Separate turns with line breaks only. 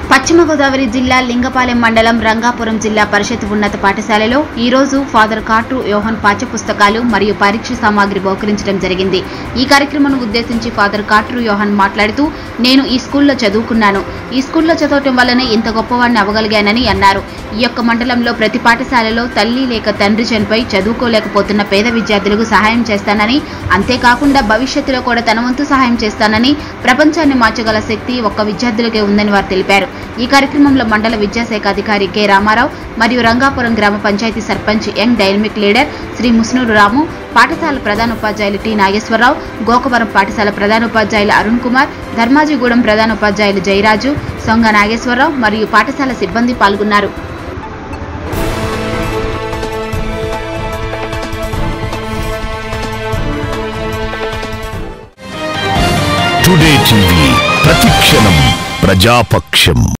పశ్చిమ గోదావరి జిల్లా లింగపాలెం మండలం రంగాపురం జిల్లా పరిషత్ ఉన్నత పాఠశాలలో ఈ రోజు ఫాదర్ కాటు యోహన్ పాఠ్య పుస్తకాలు మరియు పరీక్ష సామాగ్రి బహుకరించడం జరిగింది ఈ కార్యక్రమం ఉద్దేశించి ఫాదర్ కాట్రు యోహన్ మాట్లాడుతూ నేను ఈ స్కూల్లో చదువుకున్నాను ఈ స్కూల్లో చదవటం వల్లనే ఇంత గొప్పవాడిని అవ్వగలిగానని అన్నారు ఈ యొక్క మండలంలో ప్రతి పాఠశాలలో తల్లి లేక తండ్రి చనిపోయి చదువుకోలేకపోతున్న పేద విద్యార్థులకు సహాయం చేస్తానని అంతేకాకుండా భవిష్యత్తులో కూడా తన వంతు సహాయం చేస్తానని ప్రపంచాన్ని మార్చగల శక్తి ఒక్క విద్యార్థులకే ఉందని వారు తెలిపారు ఈ కార్యక్రమంలో మండల విద్యాశాఖ అధికారి కె రామారావు మరియు రంగాపురం గ్రామ panchayat sarpanch young dynamic leader Shri Musnuru Ramu పాఠశాల ప్రధానోపాధ్యాయులు టి నాగేశ్వరరావు గోకవరం పాఠశాల ప్రధానోపాధ్యాయులు అరుణ్ కుమార్ ధర్మాజిగూడెం ప్రధానోపాధ్యాయులు జయరాజు సొంగ నాగేశ్వరరావు మరియు పాఠశాల సిబ్బంది పాల్గొన్నారు
టుడే టీవీ ప్రతిక్షణం ప్రజాపక్షం